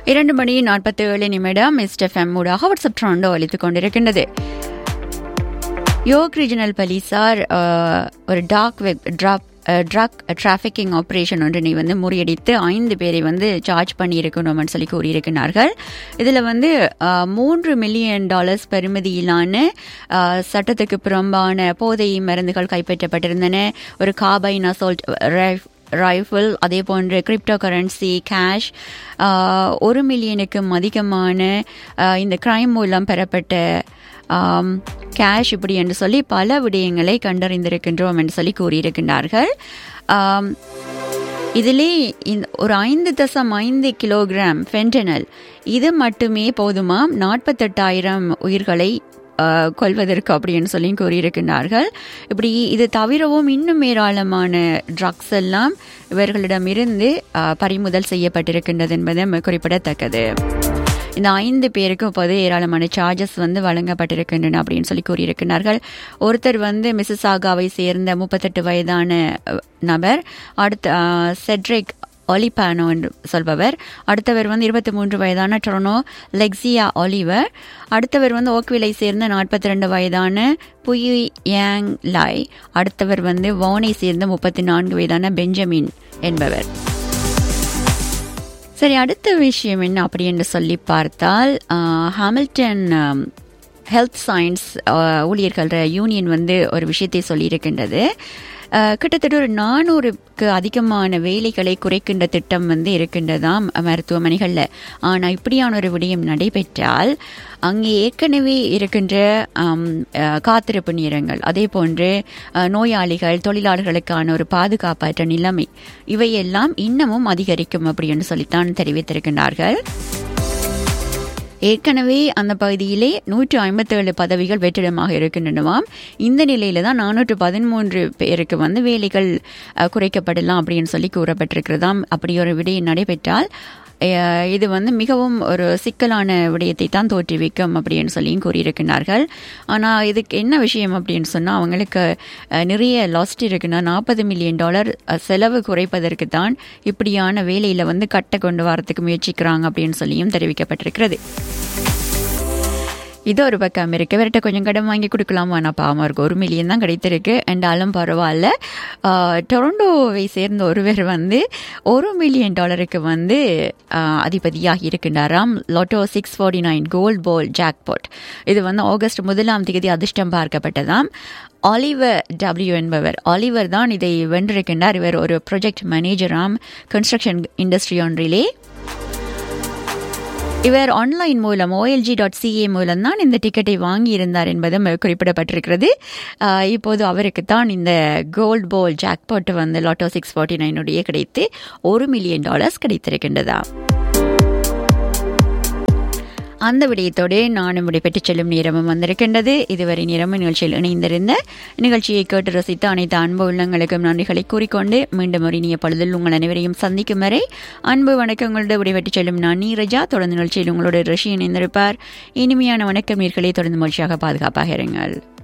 இரண்டு மணி நாற்பத்தி ஏழு நிமிடம் மிஸ்டர் ஃபெம் ஊடாக வாட்ஸ்அப் ட்ராண்டோ அளித்துக் கொண்டிருக்கின்றது யோக் ரீஜனல் போலீசார் அஹ், ஒரு dark web drop drug trafficking operation ஒன்றினை வந்து முறியடித்து ஐந்து பேரை வந்து சார்ஜ் பண்ணியிருக்கணும்னு சொல்லி கூறியிருக்கிறார்கள் இதில் வந்து அஹ், மூன்று மில்லியன் டாலர்ஸ் பெறுமதியிலான அஹ், சட்டத்துக்கு புறம்பான போதை மருந்துகள் கைப்பற்றப்பட்டிருந்தன ஒரு காபைன் அசால்ட் ரைஃபிள் அதே போன்று கிரிப்டோ கரன்சி கேஷ் ஒரு மில்லியனுக்கும் அதிகமான ஆஹ், இந்த கிரைம் மூலம் பெறப்பட்ட கேஷ் இப்படி என்று சொல்லி பல விடயங்களை கண்டறிந்திருக்கின்றோம் என்று சொல்லி கூறியிருக்கின்றார்கள் ஆம், இதிலே இந்த ஒரு ஐந்து தசம் ஐந்து கிலோகிராம் ஃபென்டனல் இது மட்டுமே போதுமாம் நாற்பத்தெட்டாயிரம் உயிர்களை ஆஹ், கொல்வதற்கு அப்படின்னு சொல்லி கூறியிருக்கின்றார்கள் இப்படி இது தவிரவும் இன்னும் ஏராளமான ட்ரக்ஸ் எல்லாம் இவர்களிடமிருந்து ஆஹ், பறிமுதல் செய்யப்பட்டிருக்கின்றது என்பது குறிப்பிடத்தக்கது இந்த ஐந்து பேருக்கும் இப்போது ஏராளமான சார்ஜஸ் வந்து வழங்கப்பட்டிருக்கின்றன அப்படின்னு சொல்லி கூறியிருக்கிறார்கள் ஒருத்தர் வந்து மிசிசாகாவை சேர்ந்த முப்பத்தெட்டு வயதான அஹ், நபர் அடுத்த அஹ், செட்ரிக் ஒலிபானோ என்று சொல்பவர் அடுத்தவர் வந்து இருபத்தி மூன்று வயதான டொரனோ லெக்ஸியா ஒலிவர் அடுத்தவர் வந்து ஓக்விலை சேர்ந்த நாற்பத்தி ரெண்டு வயதான புயி யாங் லாய் அடுத்தவர் வந்து வானை சேர்ந்த முப்பத்தி நான்கு வயதான பெஞ்சமின் என்பவர் சரி அடுத்த விஷயம் என்ன அப்படி என்று சொல்லி பார்த்தால் ஆஹ், ஹாமில்டன் ஆம், ஹெல்த் சயின்ஸ் ஆஹ், ஊழியர்கள் யூனியன் வந்து ஒரு விஷயத்தை சொல்லியிருக்கின்றது ஆஹ், கிட்டத்தட்ட ஒரு நானூறுக்கு அதிகமான வேலைகளை குறைக்கின்ற திட்டம் வந்து இருக்கின்றதாம் மருத்துவமனைகளில் ஆனால் இப்படியான ஒரு விடயம் நடைபெற்றால் அங்கே ஏற்கனவே இருக்கின்ற ஆம், ஆஹ், காத்திருப்பு நேரங்கள் அதே போன்று ஆஹ், நோயாளிகள் தொழிலாளர்களுக்கான ஒரு பாதுகாப்பற்ற நிலைமை இவையெல்லாம் இன்னமும் அதிகரிக்கும் அப்படின்னு சொல்லித்தான் தெரிவித்திருக்கின்றார்கள் ஏற்கனவே அந்த பகுதியிலே நூற்று ஐம்பத்தேழு பதவிகள் வெற்றிடமாக இருக்கின்றனவாம் இந்த நிலையில தான் நானூற்று பதிமூன்று பேருக்கு வந்து வேலைகள் அஹ், குறைக்கப்படலாம் அப்படின்னு சொல்லி கூறப்பட்டிருக்கிறதாம் அப்படி ஒரு விடயம் நடைபெற்றால் அஹ், இது வந்து மிகவும் ஒரு சிக்கலான விடயத்தை தான் தோற்றுவிக்கும் அப்படின்னு சொல்லியும் கூறியிருக்கிறார்கள் ஆனால் இதுக்கு என்ன விஷயம் அப்படின்னு சொன்னால் அவங்களுக்கு அஹ், நிறைய லாஸ்ட் இருக்குன்னா நாற்பது மில்லியன் டாலர் அஹ், செலவு குறைப்பதற்கு தான் இப்படியான வேலையில் வந்து கட்ட கொண்டு வரத்துக்கு முயற்சிக்கிறாங்க அப்படின்னு சொல்லியும் தெரிவிக்கப்பட்டிருக்கிறது இது ஒரு பக்கம் இருக்கு இவர்கிட்ட கொஞ்சம் கடன் வாங்கி கொடுக்கலாமா நான் பாவமாக இருக்கு ஒரு மில்லியன் தான் கிடைத்திருக்கு என்றாலும் பரவாயில்ல ஆஹ், டொரண்டோவை சேர்ந்த ஒருவர் வந்து ஒரு மில்லியன் டாலருக்கு வந்து ஆஹ், அதிபதியாக இருக்கின்றாராம் lotto six forty nine gold ball jackpot இது வந்து ஆகஸ்ட் முதலாம் தேதி அதிர்ஷ்டம் பார்க்கப்பட்டதாம் ஆலிவர் டபிள்யூ என்பவர் ஆலிவர் தான் இதை வென்றிருக்கின்றார் இவர் ஒரு ப்ராஜெக்ட் மேனேஜராம் கன்ஸ்ட்ரக்ஷன் இண்டஸ்ட்ரி ஒன்றிலே இவர் ஆன்லைன் மூலம் ஓஎல்ஜி டாட் சிஏ மூலம் தான் இந்த டிக்கெட்டை வாங்கியிருந்தார் என்பதும் குறிப்பிடப்பட்டிருக்கிறது ஆஹ் இப்போது அவருக்கு தான் இந்த கோல்ட் போல் ஜாக்பாட் வந்து லாட்டோ சிக்ஸ் ஃபார்ட்டி நைனுடைய கிடைத்து ஒரு மில்லியன் டாலர்ஸ் கிடைத்திருக்கின்றதா அந்த விடயத்தோடு நானும் விடைபெற்றுச் செல்லும் நேரமும் வந்திருக்கின்றது இதுவரை நேரமும் நிகழ்ச்சியில் இணைந்திருந்த நிகழ்ச்சியை கேட்டு ரசித்த அனைத்து அன்பு உள்ளங்களுக்கும் நன்றிகளை கூறிக்கொண்டு மீண்டும் ஒரு இனிய பொழுதில் உங்கள் அனைவரையும் சந்திக்கும் வரை அன்பு வணக்கங்களோடு விடைபெற்றுச் செல்லும் நான் நீரஜா தொடர்ந்து நிகழ்ச்சியில் உங்களோட ரிஷி இணைந்திருப்பார் இனிமையான வணக்கம் நீர்களை தொடர்ந்து மகிழ்ச்சியாக பாதுகாப்பாக இருங்கள்